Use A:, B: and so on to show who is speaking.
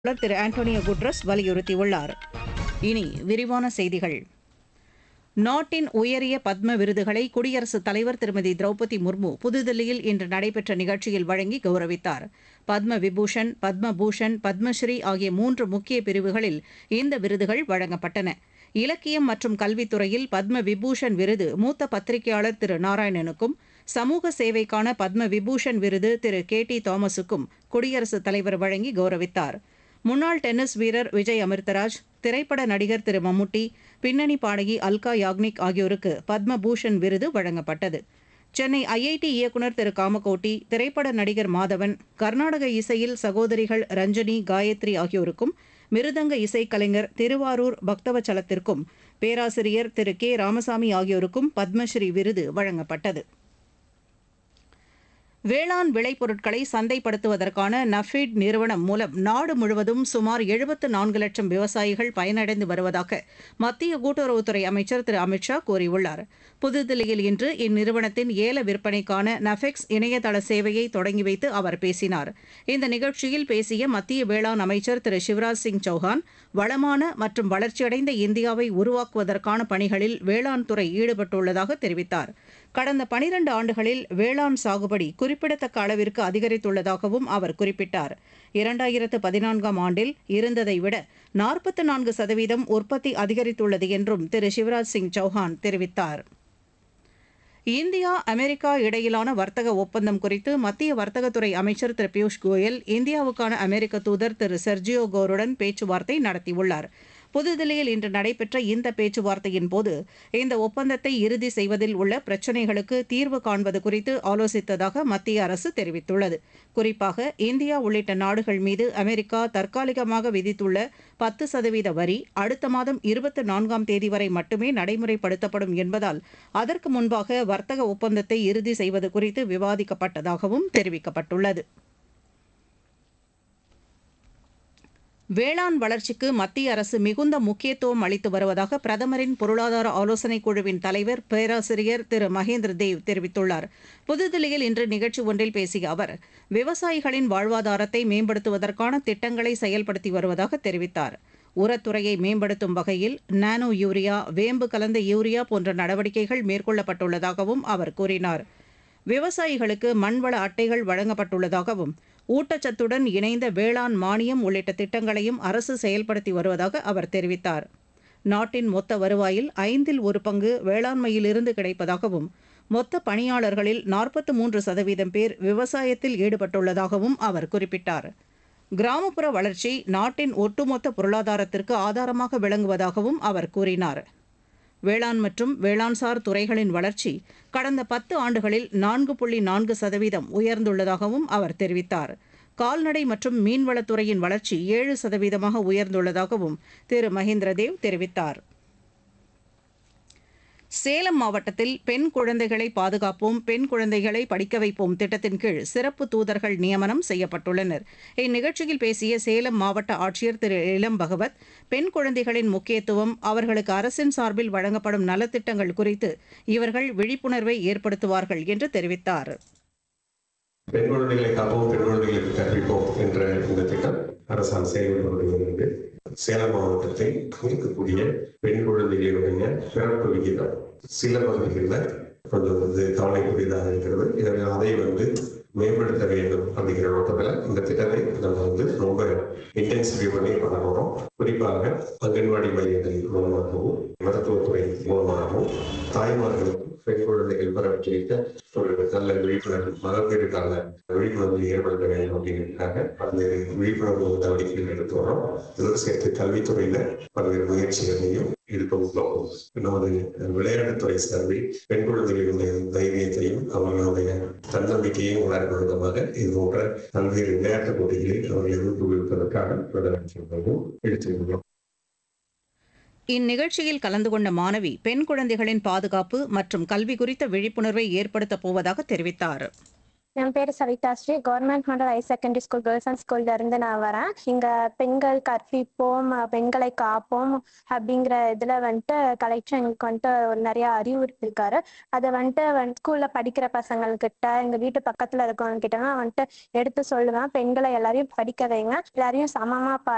A: செயலாளர் திரு Antonio Guterres வலியுறுத்தியுள்ளார் இனி விரிவான செய்திகள் நாட்டின் உயரிய பத்ம விருதுகளை குடியரசுத் தலைவர் திருமதி திரௌபதி முர்மு புதுதில்லியில் இன்று நடைபெற்ற நிகழ்ச்சியில் வழங்கி கௌரவித்தார் பத்ம விபூஷன் பத்ம பூஷன் பத்மஸ்ரீ ஆகிய மூன்று முக்கிய பிரிவுகளில் இந்த விருதுகள் வழங்கப்பட்டன இலக்கியம் மற்றும் கல்வித்துறையில் பத்ம விபூஷன் விருது மூத்த பத்திரிகையாளர் திரு நாராயணனுக்கும் சமூக சேவைக்கான பத்ம விபூஷன் விருது திரு கே டி தாமஸுக்கும் குடியரசுத் தலைவர் வழங்கி கௌரவித்தார் முன்னாள் டென்னிஸ் வீரர் விஜய் அமிர்தராஜ் திரைப்பட நடிகர் திரு மம்முட்டி பின்னணி பாடகி அல்கா யாக்னிக் ஆகியோருக்கு பத்ம பூஷன் விருது வழங்கப்பட்டது சென்னை ஐஐடி இயக்குநர் திரு காமகோட்டி திரைப்பட நடிகர் மாதவன் கர்நாடக இசையில் சகோதரிகள் ரஞ்சனி காயத்ரி ஆகியோருக்கும் மிருதங்க இசைக்கலைஞர் திருவாரூர் பக்தவச்சலத்திற்கும் பேராசிரியர் திரு கே ராமசாமி ஆகியோருக்கும் பத்மஸ்ரீ விருது வழங்கப்பட்டது வேளாண் விளைபொருட்களை சந்தைப்படுத்துவதற்கான நஃபீட் நிறுவனம் மூலம் நாடு முழுவதும் சுமார் எழுபத்து நான்கு லட்சம் விவசாயிகள் பயனடைந்து வருவதாக மத்திய கூட்டுறவுத்துறை அமைச்சர் திரு அமித் ஷா கூறியுள்ளார் புதுதில்லியில் இன்று இந்நிறுவனத்தின் ஏல விற்பனைக்கான நஃபெக்ஸ் இணையதள சேவையை தொடங்கி வைத்து அவர் பேசினார் இந்த நிகழ்ச்சியில் பேசிய மத்திய வேளாண் அமைச்சர் திரு சிவராஜ் சிங் சௌஹான் வளமான மற்றும் வளர்ச்சியடைந்த இந்தியாவை உருவாக்குவதற்கான பணிகளில் வேளாண் துறை ஈடுபட்டுள்ளதாக தெரிவித்தார் கடந்த பனிரண்டு ஆண்டுகளில் வேளாண் சாகுபடி குறிப்பிடத்தக்க அளவிற்கு அதிகரித்துள்ளதாகவும் அவர் குறிப்பிட்டார் இரண்டாயிரத்து பதினான்காம் ஆண்டில் இருந்ததை விட நாற்பத்து நான்கு சதவீதம் உற்பத்தி அதிகரித்துள்ளது என்றும் திரு சிவராஜ் சிங் சௌஹான் தெரிவித்தார் இந்தியா அமெரிக்கா இடையிலான வர்த்தக ஒப்பந்தம் குறித்து மத்திய வர்த்தகத்துறை அமைச்சர் திரு பியூஷ் கோயல் இந்தியாவுக்கான அமெரிக்க தூதர் திரு செர்ஜியோ கோருடன் பேச்சுவார்த்தை நடத்தியுள்ளார் புதுதில்லியில் இன்று நடைபெற்ற இந்த பேச்சுவார்த்தையின் போது இந்த ஒப்பந்தத்தை இறுதி செய்வதில் உள்ள பிரச்சினைகளுக்கு தீர்வு காண்பது குறித்து ஆலோசித்ததாக மத்திய அரசு தெரிவித்துள்ளது குறிப்பாக இந்தியா உள்ளிட்ட நாடுகள் மீது அமெரிக்கா தற்காலிகமாக விதித்துள்ள பத்து சதவீத வரி அடுத்த மாதம் இருபத்தி நான்காம் தேதி வரை மட்டுமே நடைமுறைப்படுத்தப்படும் என்பதால் அதற்கு முன்பாக வர்த்தக ஒப்பந்தத்தை இறுதி செய்வது குறித்து விவாதிக்கப்பட்டதாகவும் தெரிவிக்கப்பட்டுள்ளது வேளாண் வளர்ச்சிக்கு மத்திய அரசு மிகுந்த முக்கியத்துவம் அளித்து வருவதாக பிரதமரின் பொருளாதார ஆலோசனைக் குழுவின் தலைவர் பேராசிரியர் திரு மகேந்திர தேவ் தெரிவித்துள்ளார் புதுதில்லியில் இன்று நிகழ்ச்சி ஒன்றில் பேசிய அவர் விவசாயிகளின் வாழ்வாதாரத்தை மேம்படுத்துவதற்கான திட்டங்களை செயல்படுத்தி வருவதாக தெரிவித்தார் உரத்துறையை மேம்படுத்தும் வகையில் நானோ யூரியா வேம்பு கலந்த யூரியா போன்ற நடவடிக்கைகள் மேற்கொள்ளப்பட்டுள்ளதாகவும் அவர் கூறினார் விவசாயிகளுக்கு மண்வள அட்டைகள் வழங்கப்பட்டுள்ளதாகவும் ஊட்டச்சத்துடன் இணைந்த வேளாண் மானியம் உள்ளிட்ட திட்டங்களையும் அரசு செயல்படுத்தி வருவதாக அவர் தெரிவித்தார் நாட்டின் மொத்த வருவாயில் ஐந்தில் ஒரு பங்கு வேளாண்மையிலிருந்து கிடைப்பதாகவும் மொத்த பணியாளர்களில் நாற்பத்து மூன்று சதவீதம் பேர் விவசாயத்தில் ஈடுபட்டுள்ளதாகவும் அவர் குறிப்பிட்டார் கிராமப்புற வளர்ச்சி நாட்டின் ஒட்டுமொத்த பொருளாதாரத்திற்கு ஆதாரமாக விளங்குவதாகவும் அவர் கூறினார் வேளாண் மற்றும் வேளாண்சார் துறைகளின் வளர்ச்சி கடந்த பத்து ஆண்டுகளில் நான்கு புள்ளி நான்கு சதவீதம் உயர்ந்துள்ளதாகவும் அவர் தெரிவித்தார் கால்நடை மற்றும் மீன்வளத்துறையின் வளர்ச்சி ஏழு சதவீதமாக உயர்ந்துள்ளதாகவும் திரு மகேந்திரதேவ் தெரிவித்தார் சேலம் மாவட்டத்தில் பெண் குழந்தைகளை பாதுகாப்போம் பெண் குழந்தைகளை படிக்க வைப்போம் திட்டத்தின் கீழ் சிறப்பு தூதர்கள் நியமனம் செய்யப்பட்டுள்ளனர் இந்நிகழ்ச்சியில் பேசிய சேலம் மாவட்ட ஆட்சியர் திரு இளம் பகவத் பெண் குழந்தைகளின் முக்கியத்துவம் அவர்களுக்கு அரசின் சார்பில் வழங்கப்படும் நலத்திட்டங்கள் குறித்து இவர்கள் விழிப்புணர்வை ஏற்படுத்துவார்கள் என்று தெரிவித்தார்
B: பெண் குழந்தைகளை காப்போம் பெண் குழந்தைகளுக்கு கற்பிப்போம் என்ற இந்த திட்டம் அரசால் செயல்பட்டு வருகிறது சேலம் மாவட்டத்தில் இருக்கக்கூடிய பெண் குழந்தைகளுடைய பிறப்பு விகிதம் சில பகுதிகளில் கொஞ்சம் வந்து கவலைக்குரியதாக இருக்கிறது எனவே அதை வந்து மேம்படுத்த வேண்டும் அப்படிங்கிற நோக்கத்தில் இந்த திட்டத்தை நம்ம வந்து ரொம்ப இன்டென்சிஃபை பண்ணி பண்ண போறோம் குறிப்பாக அங்கன்வாடி மையங்கள் மூலமாகவும் மருத்துவத்துறை மூலமாகவும் தாய்மார்களுக்கும் பெண் குழந்தைகள் பரவற்றிக்க ஒரு நல்ல விழிப்புணர்வு மகப்பேறுக்கான விழிப்புணர்வு ஏற்படுத்த வேண்டும் அப்படிங்கிறதுக்காக பல்வேறு விழிப்புணர்வு நடவடிக்கைகள் எடுத்து வரோம் இதோடு சேர்த்து கல்வித்துறையில பல்வேறு முயற்சிகளையும் எடுக்க உள்ளோம் நமது விளையாட்டுத்துறை சார்பில் பெண் குழந்தைகளுடைய தைரியத்தையும் அவர்களுடைய தன்னம்பிக்கையும் வளர்க்கும் விதமாக இது போன்ற பல்வேறு விளையாட்டுப் போட்டிகளில் அவர்களை ஊக்குவிப்பதற்காக பிரதமர் எடுத்துள்ளோம்
A: இந்நிகழ்ச்சியில் கலந்து கொண்ட மாணவி பெண் குழந்தைகளின் பாதுகாப்பு மற்றும் கல்வி குறித்த விழிப்புணர்வை ஏற்படுத்தப் போவதாக தெரிவித்தார்
C: என் பேர் Savitha Sri government model higher secondary school girls and ஸ்கூல்ல இருந்து நான் வரேன் இங்க பெண்கள் கற்பிப்போம் பெண்களை காப்போம் அப்படிங்கிற இதுல வந்துட்டு கலெக்டர் எங்களுக்கு வந்துட்டு ஒரு நிறைய அறிவுறுத்திருக்காரு அதை வந்துட்டு வந்து ஸ்கூல்ல படிக்கிற பசங்கள்கிட்ட எங்க வீட்டு பக்கத்துல இருக்கவங்க கிட்ட வந்துட்டு எடுத்து சொல்லுவேன் பெண்களை எல்லாரையும் படிக்க வைங்க எல்லாரையும் சமமா பா